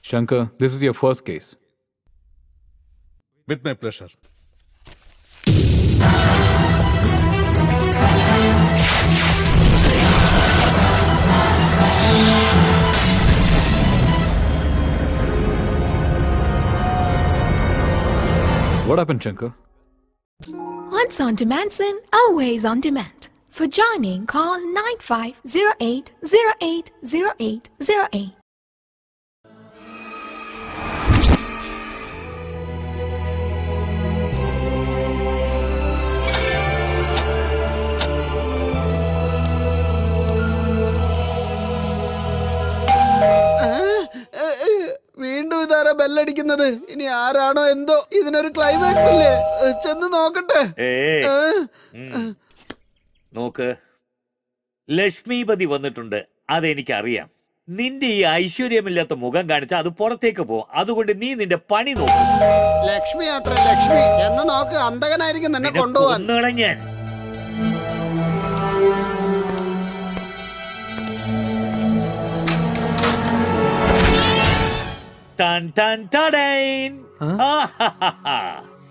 Shankar, this is your first case. With my pleasure. What happened, Shankar? Once on demand, sin, always on demand. For joining, call 9508080808. വീണ്ടും ഇതാരാ ബെല്ലടിക്കുന്നത് ഇനി ആരാണോ എന്തോ ഇതിനൊരു climax ഇല്ലേ ഏ, ചെന്ന് നോക്കട്ടെ ഏ ഏ, നോക്ക് ലക്ഷ്മിപതി വന്നിട്ടുണ്ട് അതെനിക്കറിയാം നിന്റെ ഈ ഐശ്വര്യമില്ലാത്ത മുഖം കാണിച്ച അത് പുറത്തേക്ക് പോകും അതുകൊണ്ട് നീ നിന്റെ പണി നോക്കും ലക്ഷ്മി അത്ര ലക്ഷ്മി എന്ന് നോക്ക് അന്തകനായിരിക്കും നിന്നെ കൊണ്ടുപോവാൻ കൊന്നുകളഞ്ഞാൻ ടൻ ടൻ ടടൈൻ. ആഹാഹാഹാ.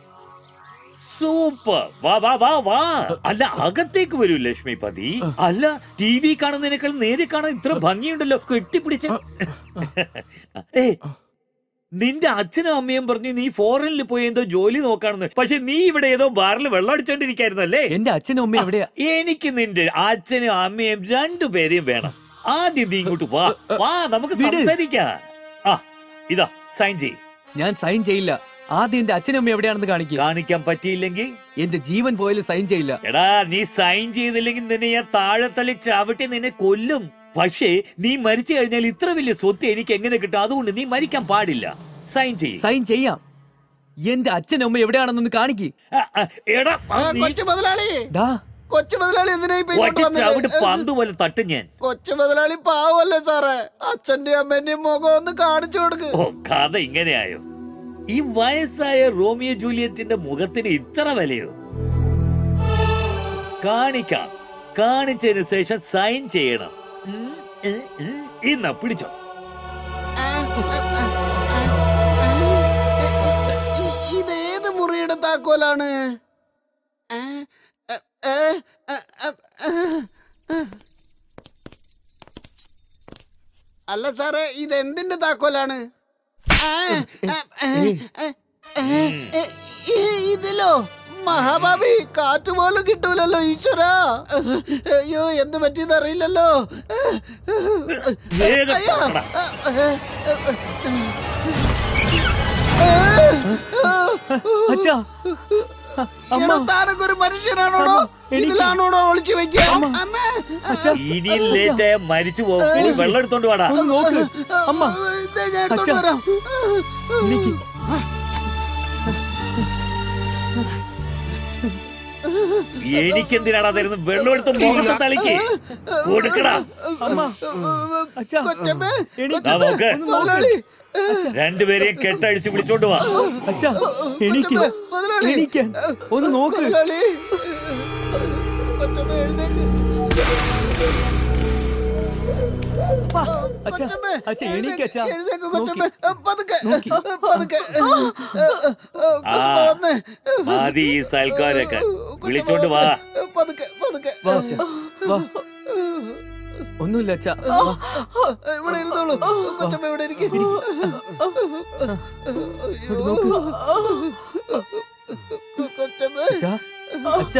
സൂപ്പർ വാ വാ വാ വാ അല്ല അകത്തേക്ക് വരൂ ലക്ഷ്മിപതി അല്ല ടി വി കാണുന്നതിനേക്കാൾ നേരിൽ കാണാൻ ഇത്ര ഭംഗിയുണ്ടല്ലോ കെട്ടിപ്പിടിച്ച് ഏ നിന്റെ അച്ഛനും അമ്മയും പറഞ്ഞു നീ ഫോറിനിൽ പോയി എന്തോ ജോലി നോക്കാണെന്ന് പക്ഷെ നീ ഇവിടെ ഏതോ ബാറിൽ വെള്ളം അടിച്ചോണ്ടിരിക്കായിരുന്നല്ലേ എന്റെ അച്ഛനും അമ്മയും എവിടെയാ എനിക്ക് നിന്റെ അച്ഛനും അമ്മയും രണ്ടുപേരെയും വേണം ആദ്യം നീ ഇങ്ങോട്ട് വാ വാ നമുക്ക് വിട്. സംസാരിക്കാം ആ ഇതാ സൈൻ ചെയ് ഞാൻ സൈൻ ചെയ്യില്ല ആദ്യം എന്റെ അച്ഛനും അമ്മയും എവിടെയാണെന്ന് കാണിക്കുക കാണിക്കാൻ പറ്റിയില്ലെങ്കിൽ എന്റെ ജീവൻ പോയാലും സൈൻ ചെയ്യില്ല എടാ നീ സൈൻ ചെയ്തില്ലെങ്കിൽ നിന്നെ ഞാൻ താഴെ തള്ളി ചവിട്ടി നിന്നെ കൊല്ലും പക്ഷേ നീ മരിച്ചു കഴിഞ്ഞാൽ ഇത്ര വലിയ സ്വത്ത് എനിക്ക് എങ്ങനെ കിട്ടും അതുകൊണ്ട് നീ മരിക്കാൻ പാടില്ല സൈൻ ചെയ്യും സൈൻ ചെയ്യാം എന്റെ അച്ഛനും അമ്മയും എവിടെയാണെന്നൊന്ന് കാണിക്ക് എടാ ആ, കൊച്ചു മുതലാളി ഡാ കൊച്ചു മുതലാളി എന്തിനാ ഇപ്പൊ ഇങ്ങോട്ട് ചവിട്ട് വന്നത്? പന്ത് പോലെ തട്ടും ഞാൻ കൊച്ചു മുതലാളി പാവല്ലേ സാറേ അച്ഛന്റെയും അമ്മേന്റെയും മുഖം ഒന്ന് കാണിച്ചു കൊടുക്ക് ഓ കഥ ഇങ്ങനെയായോ ഈ വയസ്സായ റോമിയോ ജൂലിയറ്റിന്റെ മുഖത്തിന് ഇത്ര വിലയോ കാണിക്കാം കാണിച്ചതിന് ശേഷം സൈൻ ചെയ്യണം ഉം, ഉം, ഉം. ഇന്നാ പിടിച്ചോ ഇത് ഏത് മുറിയുടെ താക്കോലാണ് ഏ? ഏ, ഏ, ഏ, ഏ, ഏ. അല്ല സാറേ ഇത് എന്തിന്റെ താക്കോലാണ് ആ, ആ, ഏ, ഏ, ഏ, ഏ, ഏ, ഇതിലോ മഹാഭാവി കാറ്റ് പോലും കിട്ടൂലല്ലോ ഈശ്വര അയ്യോ എന്ത് പറ്റിയത് അറിയില്ലല്ലോ വേഗം അയ്യോ തുറക്കടാ. അച്ഛാ അമ്മ എടോ, താനൊക്കെ ഒരു മനുഷ്യനാണോടോ എനിക്ക് ഇതിലാണോടോ ഒളിച്ചു വെക്കുക അമ്മ അച്ഛാ ഇനിയും ലേറ്റ് ആയ മരിച്ചു പോകും പോയി വെള്ളം എടുത്തോണ്ട് വാടാ ഒന്ന് നോക്ക് അമ്മ ഇതേ ഞാൻ എടുത്തോണ്ട് അച്ഛാ. വരാം എനിക്ക് എനിക്കെന്തിനാടാ തരുന്നത് വെള്ളം എടുത്ത് മുഖത്ത് തളിക്ക് കൊടുക്കടാ അമ്മ അച്ഛാ കൊച്ചമ്മേ, എണീക്ക്. ദാ നോക്ക് ഒന്ന് നോക്ക്. മുതലാളി രണ്ടുപേരെയും കെട്ടഴിച്ച് വിളിച്ചോണ്ട് വാ അച്ഛാ എനിക്ക് മുതലാളി. എണീക്കാൻ ഒന്ന് നോക്ക് മുതലാളി കൊച്ചമ്മ എഴുന്നേക്ക് അച്ഛാ കൊച്ചമ്മേ, അച്ഛാ എണീക്ക് അച്ഛാ എഴുന്നേക്ക് നോക്കി. കൊച്ചമ്മേ പതുക്കെ നോക്കി. പതുക്കെ കൊച്ചമ്മ വന്നേ മതി ഈ സൽക്കാരൊക്കെ വിളിച്ചോണ്ട് വാ പതുക്കെ പതുക്കെ വാ അച്ഛാ വാ ഒന്നുമില്ല അച്ഛാ വാ. ഇവിടെ ഇരുന്നോളൂ കൊച്ചമ്മ ഇവിടെ ഇരിക്കും കൊച്ചമ്മ അച്ഛാ അച്ഛാ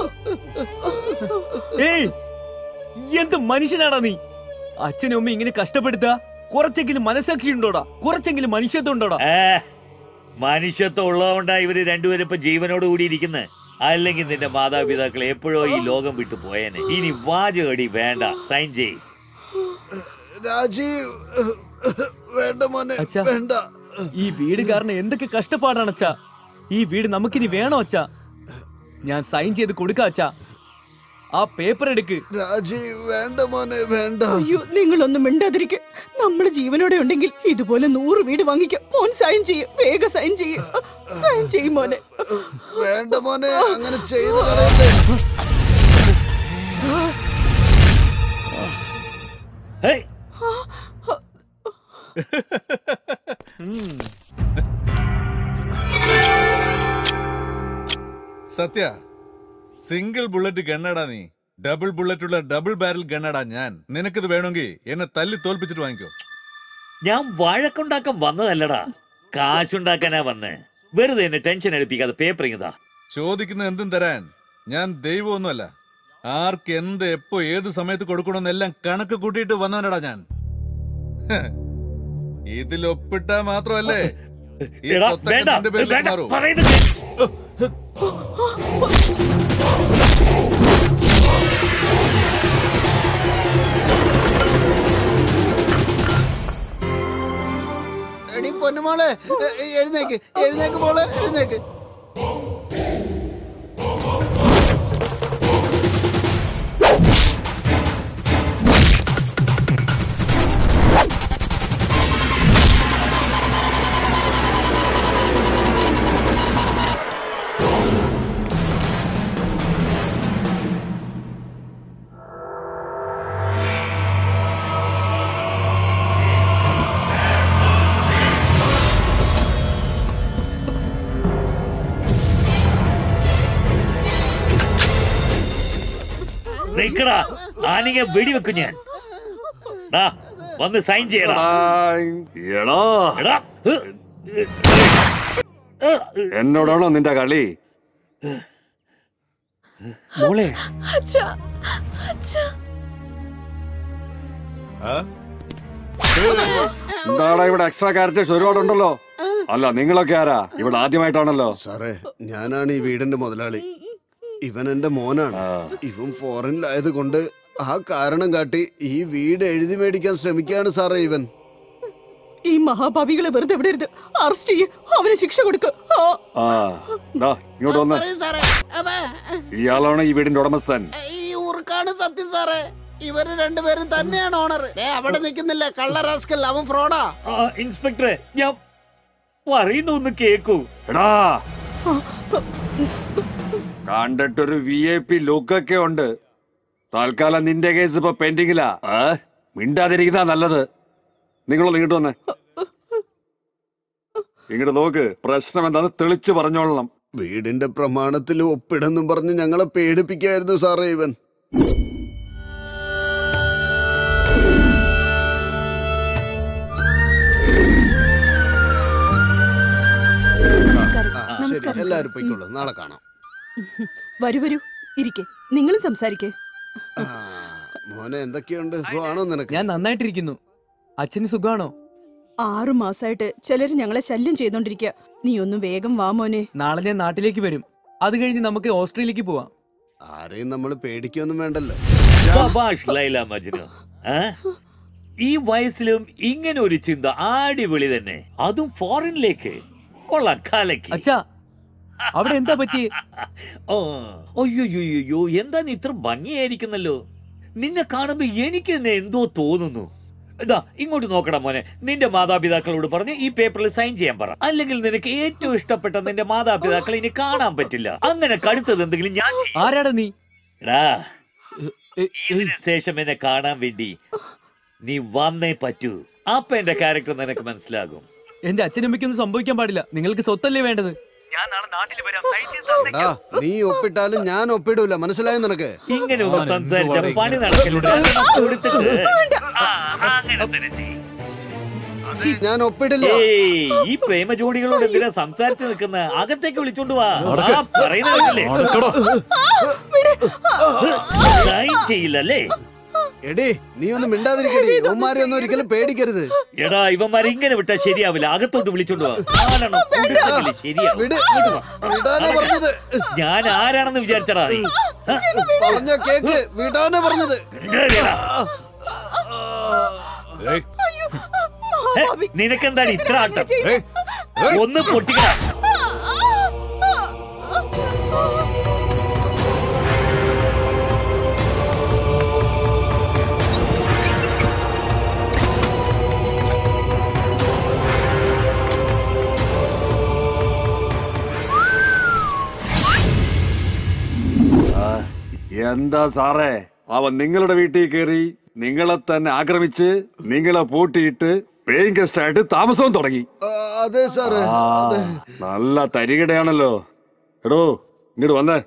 ഏയ് എന്ത് മനുഷ്യനാടാ നീ അച്ഛനും അമ്മ ഇങ്ങനെ കഷ്ടപ്പെടുത്ത കുറച്ചെങ്കിലും മനസാക്ഷി ഉണ്ടോടാ കുറച്ചെങ്കിലും മനുഷ്യത്വം ഉണ്ടോടാ ഏ മനുഷ്യത്വം ഉള്ളതുകൊണ്ടാ ഇവര് രണ്ടുപേരും ഇപ്പൊ ജീവനോട് കൂടി ഇരിക്കുന്നത് അല്ലെങ്കിൽ നിന്റെ മാതാപിതാക്കൾ എപ്പോഴോ ഈ ലോകം വിട്ടു പോയേനെ ഇനി വാചകടി വേണ്ട സൈൻ ചെയ് രാജീവ് വേണ്ട മോനെ അച്ഛാ. വേണ്ട ഈ വീട് കാരണം എന്തൊക്കെ കഷ്ടപ്പാടാണ് അച്ഛാ ഈ വീട് നമുക്കിനി വേണോ അച്ഛാ ഞാൻ സൈൻ ചെയ്ത് കൊടുക്കാം അച്ഛാ ആ പേപ്പർ എടുക്ക് രാജീവ് വേണ്ട മോനെ വേണ്ട അയ്യോ നിങ്ങളൊന്നും മിണ്ടാതിരിക്കെ നമ്മൾ ജീവനോടെ ഉണ്ടെങ്കിൽ ഇതുപോലെ നൂറ് വീട് വാങ്ങിക്കാം മോൻ സൈൻ ചെയ്യും വേഗം സൈൻ ചെയ്യും സൈൻ ചെയ്യും മോനെ വേണ്ട മോനെ അങ്ങനെ ചെയ്തു കളയല്ലേ ഹേയ്, സത്യ സിംഗിൾ ബുള്ളറ്റ് ഗണ്ണടാ നീ ഡബിൾ ബുള്ളറ്റ് ഉള്ള ഡബിൾ ബാരൽ ഗണ്ണടാ ഞാൻ നിനക്കിത് വേണമെങ്കിൽ എന്നെ തല്ലി തോൽപ്പിച്ചിട്ട് വാങ്ങിക്കോ ഞാൻ വഴക്കുണ്ടാക്കാൻ വന്നതല്ലടാ കാശുണ്ടാക്കാനാ വന്നേ വെറുതെ എന്നെ ടെൻഷൻ എടുപ്പിക്കാതെ പേപ്പർ ഇങ്ങതാ ചോദിക്കുന്ന എന്തും തരാൻ ഞാൻ ദൈവമൊന്നുമല്ല ആർക്ക് എന്ത് എപ്പോ ഏത് സമയത്ത് കൊടുക്കണമെന്നെല്ലാം കണക്ക് കൂട്ടിയിട്ട് വന്നവനടാ ഞാൻ ഹ്. ഇതിൽ ഒപ്പിട്ടാ മാത്രമല്ലേ ഈ എടാ, സ്വത്തൊക്കെ വേണ്ട നിന്റെ പേരിലേക്ക് വേണ്ട മാറൂ. പറയുന്നത് കേൾക്ക്. എടി പൊന്നുമോളെ എ- എ- എഴുന്നേക്ക് എഴുന്നേക്ക് മോളെ എഴുന്നേക്ക് നിക്കടാ ആനിങ്ങ വെടിവെക്കും ഞാൻ ഡാ വന്ന് സൈൻ ചെയ്യടാ എടാ എടാ ഹ്. എന്നോടാണോ നിന്റെ കളി മോളെ അച്ഛാ അച്ഛാ എന്താടാ ഇവിടെ എക്സ്ട്രാ ക്യാരക്ടേഴ്സ് ഒരുപാടുണ്ടല്ലോ അല്ല നിങ്ങളൊക്കെ ആരാ ഇവിടെ ആദ്യമായിട്ടാണല്ലോ സാറേ ഞാനാണ് ഈ വീടിന്റെ മുതലാളി ഇവൻ എന്റെ മോനാണ് ഇവൻ ഫോറിനിലായത് കൊണ്ട് ആ കാരണം കാട്ടി ഈ വീട് എഴുതി മേടിക്കാൻ ശ്രമിക്കുകയാണ് സാറേ ഇവൻ ഈ മഹാഭാവികളെ വെറുതെ വിടരുത് അറസ്റ്റ് ചെയ്യ് അവന് ശിക്ഷ കൊടുക്ക് ആ, ആ ദാ ഇങ്ങോട്ട് വന്ന് പറയൂ സാറേ അതെ ഇയാളാണ് ഈ വീടിന്റെ ഉടമസ്ഥൻ ഈ ഊർക്കാണ് സത്യം സാറേ ഇവര് രണ്ടുപേരും തന്നെയാണ് ഓണർ അവിടെ നിൽക്കുന്നില്ല കള്ള റാസ്കൽ അവൻ ഫ്രോഡാ ആ, ഇൻസ്പെക്ടറെ ഞാൻ പറയുന്ന ഒന്ന് കേക്കൂ എടാ കണ്ടിട്ടൊരു വി ഐ പി ലുക്കൊക്കെ ഉണ്ട് തൽക്കാലം നിന്റെ കേസ് ഇപ്പൊ പെൻഡിങ്ങിലാ ആ? മിണ്ടാതിരിക്കുന്നതാ നല്ലത് നിങ്ങളൊന്ന് ഇങ്ങോട്ട് വന്നേ ഇങ്ങോട്ട് നോക്ക് പ്രശ്നം എന്താന്ന് തെളിച്ചു പറഞ്ഞോളണം വീടിന്റെ പ്രമാണത്തിൽ ഒപ്പിടെന്നും പറഞ്ഞ് ഞങ്ങളെ പേടിപ്പിക്കായിരുന്നു സാറേ ഇവൻ ആ, ശരി എല്ലാവരും പൊയ്ക്കോളൂ നാളെ കാണാം വരൂ വരൂ ഇരിക്കെ നിങ്ങൾ സംസാരിക്കേ ആ, മോനെ എന്തൊക്കെയുണ്ട് സുഖമാണോ നിനക്ക് ഞാൻ നന്നായിട്ടിരിക്കുന്നു അച്ഛന് സുഖമാണോ ആറു മാസായിട്ട് ചിലര് ഞങ്ങളെ ശല്യം ചെയ്തോണ്ടിരിക്കുക നീ ഒന്ന് വേഗം വാ മോനെ നാളെ ഞാൻ നാട്ടിലേക്ക് വരും അത് കഴിഞ്ഞ് നമുക്ക് ഓസ്ട്രേലിയക്ക് പോവാം ആരെയും നമ്മൾ പേടിക്കൊന്നും വേണ്ടല്ലോ ശബാഷ് ലൈല മജ്നു ആ? ഈ വയസ്സിലും ഇങ്ങനെ ഒരു ചിന്ത അടിപൊളി തന്നെ അതും ഫോറിനിലേക്ക് കൊള്ളാം കലക്കി അച്ഛാ അവിടെ എന്താ പറ്റിയേ ഓ അയ്യോ എന്താ നീ ഇത്ര ഭംഗിയായിരിക്കുന്നല്ലോ നിന്നെ കാണുമ്പോ എനിക്ക് തന്നെ എന്തോ തോന്നുന്നു ഇതാ ഇങ്ങോട്ട് നോക്കടാ മോനെ നിന്റെ മാതാപിതാക്കളോട് പറഞ്ഞ് ഈ പേപ്പറിൽ സൈൻ ചെയ്യാൻ പറ അല്ലെങ്കിൽ നിനക്ക് ഏറ്റവും ഇഷ്ടപ്പെട്ട നിന്റെ മാതാപിതാക്കളെ ഇനി കാണാൻ പറ്റില്ല അങ്ങനെ കടുത്തത് എന്തെങ്കിലും ഞാൻ ചെയ്യും. ആരാടാ നീ എടാ എ, എ, ഇതിന് ശേഷം എന്നെ കാണാൻ വേണ്ടി നീ വന്നേ പറ്റൂ അപ്പൊ എന്റെ ക്യാരക്ടർ നിനക്ക് മനസ്സിലാകും എന്റെ അച്ഛനമ്മയ്ക്കൊന്നും സംഭവിക്കാൻ പാടില്ല നിങ്ങൾക്ക് സ്വത്തല്ലേ വേണ്ടത് എടാ നീ ഒപ്പിട്ടാലും ഞാൻ ഒപ്പിടൂല മനസ്സിലായോ നിനക്ക് ഇങ്ങനെ ഒന്ന് ആ, സംസാരിച്ച എന്ത് പണി നടക്കലുണ്ട് കൊടുത്തിട്ട് ഞാൻ ഒപ്പിടില്ല ഏയ് ഈ പ്രേമ ജോഡികളോട് എന്തിനാ സംസാരിച്ച് നിൽക്കുന്ന അകത്തേക്ക് വിളിച്ചോണ്ട് വാ ആ, പറയുന്ന കേട്ടില്ലേ? നടക്കടോ. സൈൻ ചെയ്യില്ല അല്ലേ എടി നീ ഒന്നും മിണ്ടാതിരിക്കടി ഉമ്മാരെ ഒന്നും ഒരിക്കലും പേടിക്കരുത് എടാ ഇവന്മാരെ ഇങ്ങനെ വിട്ടാ ശരിയാവില്ല അകത്തോട്ട് വിളിച്ചോണ്ട് വാ ആരാണോ കൊടുത്തെങ്കിലേ ശരിയാവും വിട് വിടാനാ പറഞ്ഞത് ഞാൻ ആരാണെന്ന് വിചാരിച്ചടാ നീ ആ, പറഞ്ഞ കേക്ക് വിടാനാ പറഞ്ഞത് കേറിയെടാ. ഏയ്, ഹെ, നിനക്കെന്താണ് ഇത്ര ആട്ടം ഏയ്, ഏയ്. ഒന്ന് പൊട്ടിക്കടാ ആ, എന്താ സാറേ അവൻ നിങ്ങളുടെ വീട്ടിൽ കയറി നിങ്ങളെ തന്നെ ആക്രമിച്ച് നിങ്ങളെ പൂട്ടിയിട്ട് പേയിങ് ഗസ്റ്റ് ആയിട്ട് താമസവും തുടങ്ങി ആ, അതെ സാറേ ആ, അതെ നല്ല തരികിടയാണല്ലോ എടോ ഇങ്ങോട്ട് വന്നേ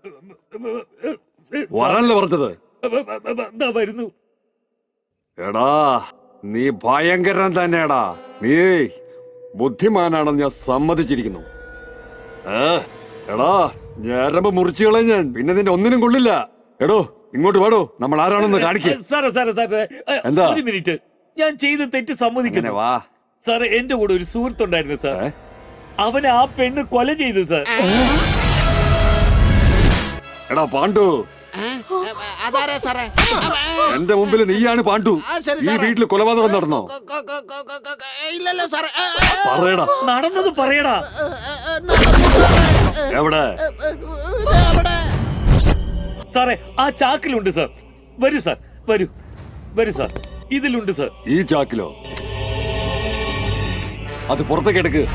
വരാനല്ലോ പറഞ്ഞത് ദാ വരുന്നു എടാ നീ ഭയങ്കരൻ തന്നെയാടാ നീ ബുദ്ധിമാനാണെന്ന് ഞാൻ സമ്മതിച്ചിരിക്കുന്നു ഏ, എടാ ഞരമ്പ് മുറിച്ചു കളയും ഞാൻ പിന്നെ നിന്റെ ഒന്നിനും കൊള്ളില്ല എടോ ഇങ്ങോട്ട് വേടോ നമ്മൾ ആരാണെന്ന് കാണിക്കേ സാറേ സാറേ സാറേ ഏ, എന്താ? ഒരു മിനിറ്റ് ഞാൻ ചെയ്ത തെറ്റ് ഇങ്ങനെ സമ്മതിക്കുന്നു വാ സാറേ എന്റെ കൂടെ ഒരു സുഹൃത്തുണ്ടായിരുന്നു സാർ ഏ? അവനെ ആ പെണ്ണ് കൊല ചെയ്തു സാർ എടാ പാണ്ഡു ഏ? അതാരാ സാറേ എന്റെ മുമ്പിൽ നീയാണ് പാണ്ഡു ആ, ശരി, ഈ സാറേ. വീട്ടിൽ കൊലപാതകം നടന്നോ കൊ- കൊ- കൊ- കൊ- കൊ- കൊ- കൊ- ഇല്ലല്ലോ സാറേ ഏ, ഏ, പറയടാ നടന്നത് പറയടാ ഏ, ഏ, നടന്നു സാറേ. എവിടെ ഏ, ഏ, ഇത് എവിടെ? സാറേ ആ ചാക്കിലുണ്ട് സാർ വരൂ സാർ വരൂ വരൂ സാർ ഇതിലുണ്ട് സാർ ഈ ചാക്കിലോ അത് പുറത്തേക്ക് എടുക്ക്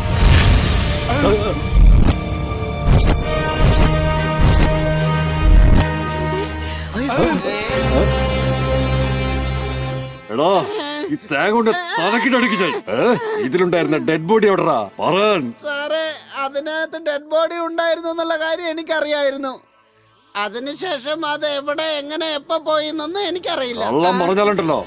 എടാ ഈ തേങ്ങ കൊണ്ട് തലക്കിട്ടടിക്ക് ഞാൻ ഏ? ഇതിലുണ്ടായിരുന്ന ഡെഡ് ബോഡി എവിടെടാ പറയാൻ സാറേ അതിനകത്ത് ഡെഡ് ബോഡി ഉണ്ടായിരുന്നു എന്നുള്ള കാര്യം എനിക്കറിയായിരുന്നു അതിനുശേഷം അത് എവിടെ എങ്ങനെ എപ്പോ പോയി എന്നൊന്നും എനിക്കറിയില്ല കള്ളം പറഞ്ഞാലുണ്ടല്ലോ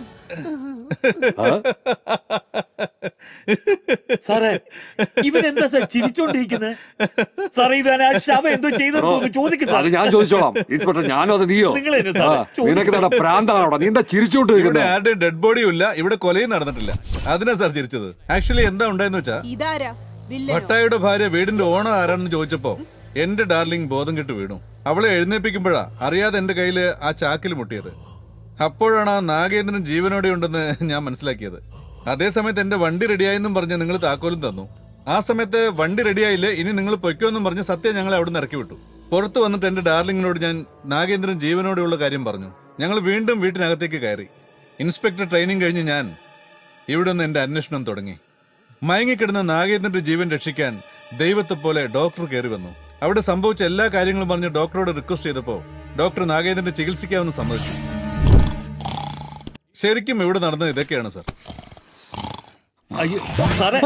സാറേ ഇവൻ എന്താ സാർ ചിരിച്ചോണ്ടിരിക്കുന്നത് സാറേ ഇവൻ ആ ശവം എന്തോ ചെയ്തെന്ന് ചോദിക്കും സാർ അത് ഞാൻ ചോദിച്ചോളാം ഇൻസ്പെക്ടർ ഞാനോ അത് നീയോ നിങ്ങൾ തന്നെ ആ, സാറേ, ചോദിക്ക് നിനക്ക് നട പ്രാന്താണോടാ നീ എന്താ ചിരിച്ചോണ്ട് ഇവിടെ നിൽക്കുന്നത് ആരുടെയും ഡെഡ് ബോഡിയും ഇല്ല ഇവിടെ കൊലയും നടന്നിട്ടില്ല അതിനാ സാർ ചിരിച്ചത് ആക്ച്വലി എന്താ ഉണ്ടായെന്ന് വെച്ചാ ഇതാരാ വില്ലനോ ഭട്ടായുടെ ഭാര്യ വീടിന്റെ ഓണർ ആരാണെന്ന് ചോദിച്ചപ്പോ എന്റെ ഡാർലിംഗ് ബോധം കെട്ട് വീണു അവളെ എഴുന്നേപ്പിക്കുമ്പോഴാ അറിയാതെ എന്റെ കയ്യില് ആ ചാക്കിൽ മുട്ടിയത് അപ്പോഴാണ് ആ നാഗേന്ദ്രൻ ജീവനോടെ ഉണ്ടെന്ന് ഞാൻ മനസ്സിലാക്കിയത് അതേ സമയത്ത് എന്റെ വണ്ടി റെഡിയായെന്നും പറഞ്ഞ് നിങ്ങൾ താക്കോലും തന്നു ആ സമയത്ത് വണ്ടി റെഡിയായില്ലേ ഇനി നിങ്ങൾ പൊയ്ക്കോന്നും പറഞ്ഞ് സത്യം ഞങ്ങളെ അവിടെ നിന്ന് ഇറക്കി വിട്ടു പുറത്ത് വന്നിട്ട് എന്റെ ഡാർലിങ്ങിനോട് ഞാൻ നാഗേന്ദ്രൻ ജീവനോടെയുള്ള കാര്യം പറഞ്ഞു ഞങ്ങൾ വീണ്ടും വീട്ടിനകത്തേക്ക് കയറി ഇൻസ്പെക്ടർ ട്രെയിനിങ് കഴിഞ്ഞ് ഞാൻ ഇവിടെ നിന്ന് എന്റെ അന്വേഷണം തുടങ്ങി മയങ്ങിക്കിടന്ന നാഗേന്ദ്രന്റെ ജീവൻ രക്ഷിക്കാൻ ദൈവത്തെ പോലെ ഡോക്ടർ കയറി വന്നു അവിടെ സംഭവിച്ച എല്ലാ കാര്യങ്ങളും പറഞ്ഞ് ഡോക്ടറോട് റിക്വസ്റ്റ് ചെയ്തപ്പോ ഡോക്ടർ നാഗേന്ദ്രനെ ചികിത്സിക്കാമെന്ന് സമ്മതിച്ചു ശരിക്കും ഇവിടെ നടന്നത് ഇതൊക്കെയാണ് സർ അയ്യോ സാറേ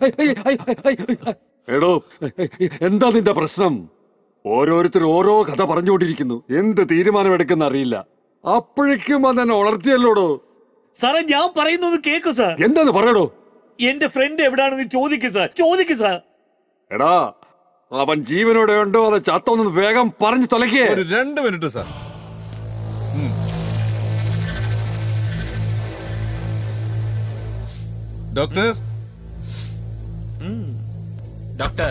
എടോ എന്താ നിന്റെ പ്രശ്നം ഓരോരുത്തർ ഓരോ കഥ പറഞ്ഞുകൊണ്ടിരിക്കുന്നു എന്ത് തീരുമാനമെടുക്കുന്ന അറിയില്ല അപ്പോഴേക്കും അതെന്നെ ഉണർത്തിയല്ലോടോ സാറേ ഞാൻ പറയുന്നത് കേക്കു സാർ എന്താന്ന് പറയടോ എന്റെ ഫ്രണ്ട് എവിടാണെന്ന് ചോദിക്കും സാർ ചോദിക്കും സാർ എടാ അവൻ ജീവനോടെ ഉണ്ടോ അത് ചത്തോന്ന് വേഗം പറഞ്ഞു തൊലക്കേ ഒരു രണ്ട് മിനിറ്റ് സാർ ഉം. ഡോക്ടർ ഡോക്ടർ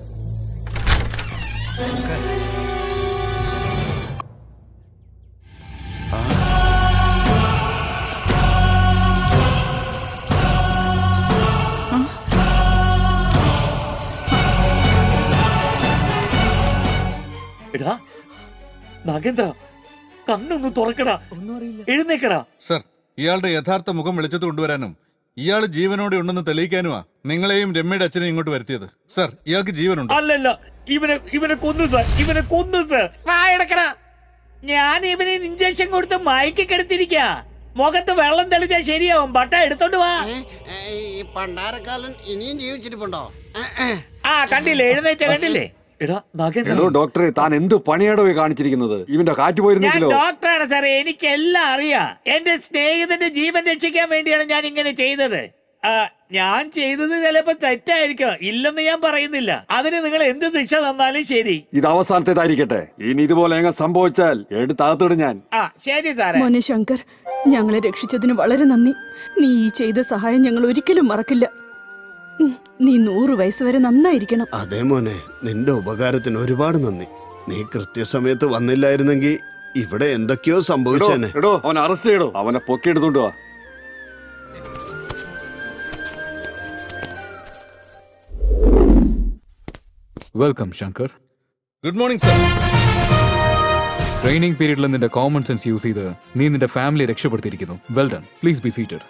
എടാ നാഗേന്ദ്ര കണ്ണൊന്ന് തുറക്കടാ ഒന്നും അറിയില്ല എഴുന്നേക്കടാ സർ ഇയാളുടെ യഥാർത്ഥ മുഖം വെളിച്ചത്ത് കൊണ്ടുവരാനും ഇയാൾ ജീവനോടെ ഉണ്ടെന്ന് തെളിയിക്കാനുമാ നിങ്ങളെയും രമ്യയുടെ അച്ഛനെയും ഇങ്ങോട്ട് വരുത്തിയത് സർ ഇയാൾക്ക് ജീവനുണ്ട് അല്ലല്ല ഇവനെ ഇവനെ കൊന്നു സാർ ഇവനെ കൊന്നു സാർ വായടക്കടാ ഞാൻ ഇവന് ഇഞ്ചക്ഷൻ കൊടുത്ത് മയക്കി കിടത്തിരിക്ക മുഖത്ത് വെള്ളം തെളിച്ചാൽ ശരിയാവും ബട്ട എടുത്തോണ്ട് വാ ഏ, ഏ, ഈ പണ്ടാരക്കാലൻ ഇനിയും ജീവിച്ചിരിപ്പുണ്ടോ ഏ, ഏ. ആ കണ്ടില്ലേ എഴുന്നേറ്റ കണ്ടില്ലേ എടാ നാഗേന്ദ്ര എടോ ഡോക്ടറെ താൻ എന്ത് പണിയാടോ ഈ കാണിച്ചിരിക്കുന്നത് ഇവന്റെ കാറ്റ് ഞാൻ പോയിരുന്നെങ്കിലോ ഡോക്ടറാണ് സാറേ എനിക്കെല്ലാം അറിയാം എന്റെ സ്നേഹിതന്റെ ജീവൻ രക്ഷിക്കാൻ വേണ്ടിയാണ് ഞാൻ ഇങ്ങനെ ചെയ്തത് ആ, ഞാൻ ചെയ്തത് ചിലപ്പോ തെറ്റായിരിക്കും ഇല്ലെന്ന് ഞാൻ പറയുന്നില്ല അതിന് നിങ്ങൾ എന്ത് ശിക്ഷ തന്നാലും ശരി ഇത് അവസാനത്തേതായിരിക്കട്ടെ ഇനി ഇതുപോലെ എങ്ങനെ സംഭവിച്ചാൽ എടുത്തകത്തിടും ഞാൻ ആ ശരി സാറേ മോനെ ശങ്കർ ഞങ്ങളെ രക്ഷിച്ചതിന് വളരെ നന്ദി നീ ഈ ചെയ്ത സഹായം ഞങ്ങൾ ഒരിക്കലും മറക്കില്ല ഉം, നീ നൂറ് വയസ്സ് വരെ നന്നായിരിക്കണം അതെ മോനെ നിന്റെ ഉപകാരത്തിന് ഒരുപാട് നന്ദി നീ കൃത്യസമയത്ത് വന്നില്ലായിരുന്നെങ്കിൽ ഇവിടെ എന്തൊക്കെയോ എടോ, സംഭവിച്ചേനെ എടോ അവനെ അറസ്റ്റ് ചെയ്യടോ അവനെ പൊക്കിയെടുത്തോണ്ട് വാ welcome Shankar good morning sir training പീരീഡിൽ നിന്റെ കോമൺ സെൻസ് യൂസ് ചെയ്ത് നീ നിന്റെ ഫാമിലി രക്ഷപ്പെടുത്തിയിരിക്കുന്നു well done please be seated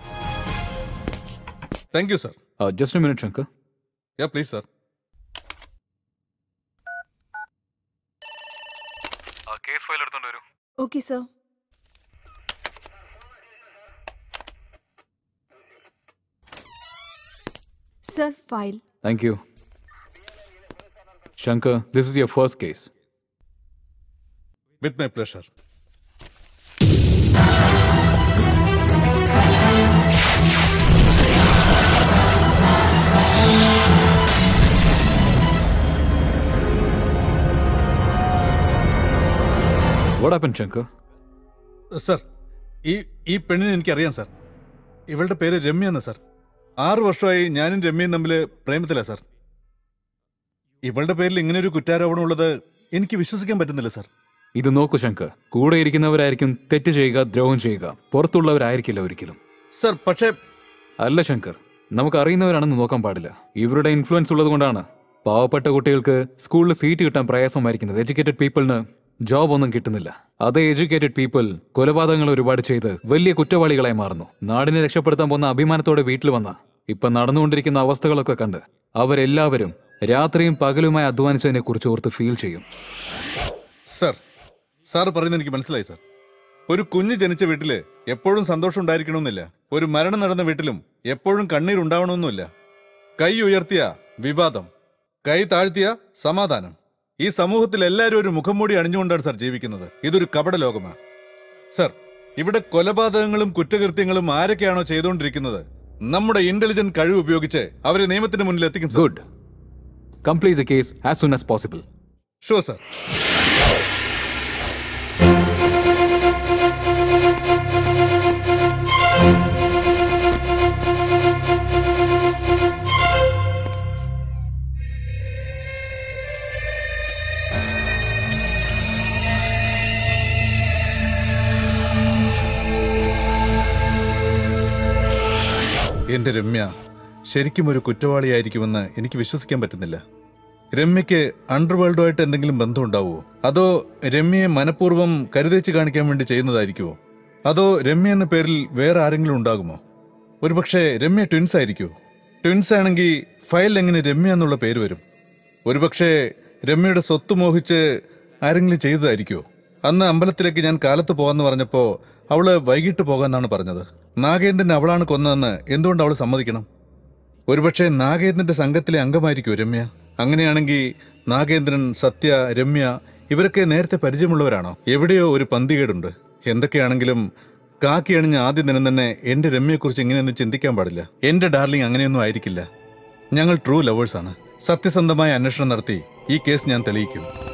thank you sir just minute Shankar yeah please sir case file എടുത്തോണ്ട് വരൂ okay sir sir file thank you Shankar this is your first case with my pleasure what happen Shankar sir ഈ ഈ പെണ്ണിനെ എനിക്കറിയാം sir ഇവളുടെ പേര് രമ്യ എന്ന് sir ആറ് വർഷമായി ഞാനും രമ്യയും തമ്മിൽ പ്രേമത്തിലാ സർ ഇവളുടെ പേരിൽ ഇങ്ങനെ ഒരു കുറ്റാരോപണം ഉള്ളത് എനിക്ക് വിശ്വസിക്കാൻ പറ്റുന്നില്ല സർ ഇത് നോക്കൂ ശങ്കർ കൂടെ ഇരിക്കുന്നവരായിരിക്കും തെറ്റ് ചെയ്യുക ദ്രോഹം ചെയ്യുക പുറത്തുള്ളവരായിരിക്കില്ല ഒരിക്കലും സർ പക്ഷേ അല്ല ശങ്കർ നമുക്ക് അറിയുന്നവരാണെന്ന് നോക്കാൻ പാടില്ല ഇവരുടെ ഇൻഫ്ലുവൻസ് ഉള്ളത് കൊണ്ടാണ് പാവപ്പെട്ട കുട്ടികൾക്ക് സ്കൂളിൽ സീറ്റ് കിട്ടാൻ പ്രയാസമായിരിക്കുന്നത് എഡ്യൂക്കേറ്റഡ് പീപ്പിളിന് ജോബ് ഒന്നും കിട്ടുന്നില്ല അതേ എഡ്യൂക്കേറ്റഡ് പീപ്പിൾ കൊലപാതകങ്ങൾ ഒരുപാട് ചെയ്ത് വലിയ കുറ്റവാളികളായി മാറുന്നു നാടിനെ രക്ഷപ്പെടുത്താൻ പോകുന്ന അഭിമാനത്തോടെ വീട്ടിൽ വന്ന ഇപ്പൊ നടന്നുകൊണ്ടിരിക്കുന്ന അവസ്ഥകളൊക്കെ കണ്ട് അവരെല്ലാവരും രാത്രിയും പകലുമായി അധ്വാനിച്ചതിനെ കുറിച്ച് ഓർത്ത് ഫീൽ ചെയ്യും സർ സാർ പറയുന്നത് എനിക്ക് മനസ്സിലായി സർ ഒരു കുഞ്ഞ് ജനിച്ച വീട്ടില് എപ്പോഴും സന്തോഷം ഉണ്ടായിരിക്കണമെന്നില്ല ഒരു മരണം നടന്ന വീട്ടിലും എപ്പോഴും കണ്ണീർ ഉണ്ടാവണമെന്നില്ല കൈ ഉയർത്തിയ വിവാദം കൈ താഴ്ത്തിയ സമാധാനം ഈ സമൂഹത്തിൽ എല്ലാവരും ഒരു മുഖംമൂടി അണിഞ്ഞുകൊണ്ടാണ് സർ ജീവിക്കുന്നത് ഇതൊരു കപട ലോകമാണ് സർ ഇവിടെ കൊലപാതകങ്ങളും കുറ്റകൃത്യങ്ങളും ആരൊക്കെയാണോ ചെയ്തുകൊണ്ടിരിക്കുന്നത് നമ്മുടെ ഇന്റലിജന്റ് കഴിവ് ഉപയോഗിച്ച് അവരെ നിയമത്തിന് മുന്നിൽ എത്തിക്കും sir. Good complete the case as soon as possible sure sir എന്റെ രമ്യ ശരിക്കും ഒരു കുറ്റവാളിയായിരിക്കുമെന്ന് എനിക്ക് വിശ്വസിക്കാൻ പറ്റുന്നില്ല രമ്യയ്ക്ക് അണ്ടർവേൾഡുമായിട്ട് എന്തെങ്കിലും ബന്ധം ഉണ്ടാവുമോ അതോ രമ്യയെ മനഃപൂർവ്വം കരുതേച്ച് കാണിക്കാൻ വേണ്ടി ചെയ്യുന്നതായിരിക്കുമോ അതോ രമ്യ എന്ന പേരിൽ വേറെ ആരെങ്കിലും ഉണ്ടാകുമോ ഒരുപക്ഷെ രമ്യ ട്വിൻസ് ആയിരിക്കുമോ ട്വിൻസ് ആണെങ്കിൽ ഫയൽ എങ്ങനെ രമ്യ എന്നുള്ള പേര് വരും ഒരുപക്ഷെ രമ്യയുടെ സ്വത്ത് മോഹിച്ച് ആരെങ്കിലും ചെയ്തതായിരിക്കുമോ അന്ന് അമ്പലത്തിലേക്ക് ഞാൻ കാലത്ത് പോകാന്ന് പറഞ്ഞപ്പോ അവള് വൈകിട്ട് പോകാന്നാണ് പറഞ്ഞത് നാഗേന്ദ്രൻ അവളാണ് കൊന്നതെന്ന് എന്തുകൊണ്ട് അവൾ സമ്മതിക്കണം ഒരുപക്ഷെ നാഗേന്ദ്രന്റെ സംഘത്തിലെ അംഗമായിരിക്കും രമ്യ അങ്ങനെയാണെങ്കിൽ നാഗേന്ദ്രൻ സത്യ രമ്യ ഇവരൊക്കെ നേരത്തെ പരിചയമുള്ളവരാണോ എവിടെയോ ഒരു പന്തികേടുണ്ട് എന്തൊക്കെയാണെങ്കിലും കാക്കി അണിഞ്ഞ ആദ്യ ദിനം തന്നെ എന്റെ രമ്യയെക്കുറിച്ച് ഇങ്ങനെയൊന്നും ചിന്തിക്കാൻ പാടില്ല എന്റെ ഡാർലിംഗ് അങ്ങനെയൊന്നും ആയിരിക്കില്ല ഞങ്ങൾ ട്രൂ ലവേഴ്സാണ് സത്യസന്ധമായ അന്വേഷണം നടത്തി ഈ കേസ് ഞാൻ തെളിയിക്കും